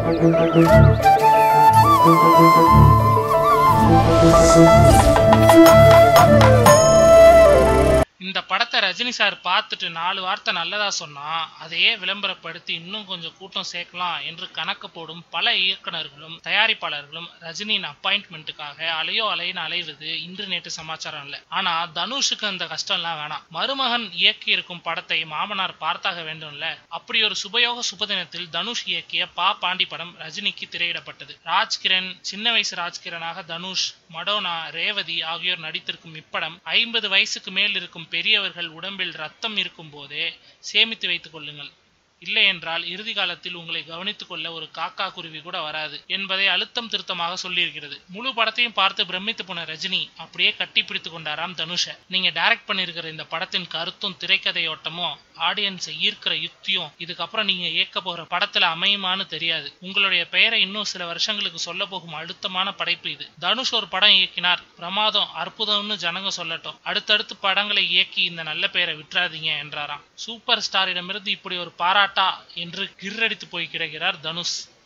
இந்த படத்தை ரஜினி சார் பார்த்துட்டு நாலு வார்த்தை நல்லதா சொன்னா அதையே விளம்பரப்படுத்தி இன்னும் கொஞ்சம் கூட்டம் சேர்க்கலாம் என்று கணக்கு போடும் பல இயக்குனர்களும் தயாரிப்பாளர்களும் ரஜினியின் அப்பாயின்மெண்ட்டுக்காக அலையோ அலைன்னு அலைவது இன்று நேற்று சமாச்சாரம் இல்லை ஆனா தனுஷுக்கு அந்த கஷ்டம்லாம் வேணாம் மருமகன் இயக்கி இருக்கும் படத்தை மாமனார் பார்த்தாக வேண்டும்ல அப்படி ஒரு சுபயோக சுபதினத்தில் தனுஷ் இயக்கிய பா பாண்டி படம் ரஜினிக்கு திரையிடப்பட்டது ராஜ்கிரண் சின்ன வயசு ராஜ்கிரனாக தனுஷ் மடோனா ரேவதி ஆகியோர் நடித்திருக்கும் இப்படம் ஐம்பது வயசுக்கு மேல் இருக்கும் பெரியவர்கள் உடம்பில் ரத்தம் இருக்கும் போதே சேமித்து வைத்துக் கொள்ளுங்கள் இல்லை என்றால் இறுதி காலத்தில் உங்களை கவனித்துக் கொள்ள ஒரு காக்கா குருவி கூட வராது என்பதை அழுத்தம் திருத்தமாக சொல்லியிருக்கிறது முழு படத்தையும் பார்த்து பிரமித்து போன ரஜினி அப்படியே கட்டி பிடித்து கொண்டாராம் தனுஷ நீங்க டைரக்ட் பண்ணியிருக்கிற இந்த படத்தின் கருத்தும் திரைக்கதையோட்டமும் ஆடியன்ஸை ஈர்க்கிற யுக்தியும் இதுக்கப்புறம் நீங்க இயக்க போகிற படத்துல அமையுமான்னு தெரியாது உங்களுடைய பெயரை இன்னும் சில வருஷங்களுக்கு சொல்ல போகும் அழுத்தமான படைப்பு இது தனுஷ் ஒரு படம் இயக்கினார் பிரமாதம் அற்புதம்னு ஜனங்க சொல்லட்டும் அடுத்தடுத்து படங்களை இயக்கி இந்த நல்ல பெயரை விட்டுறாதீங்க என்றாராம் சூப்பர் ஸ்டாரிடமிருந்து இப்படி ஒரு பாராட்டா என்று கிர்ரடித்து போய் கிடைக்கிறார் தனுஷ்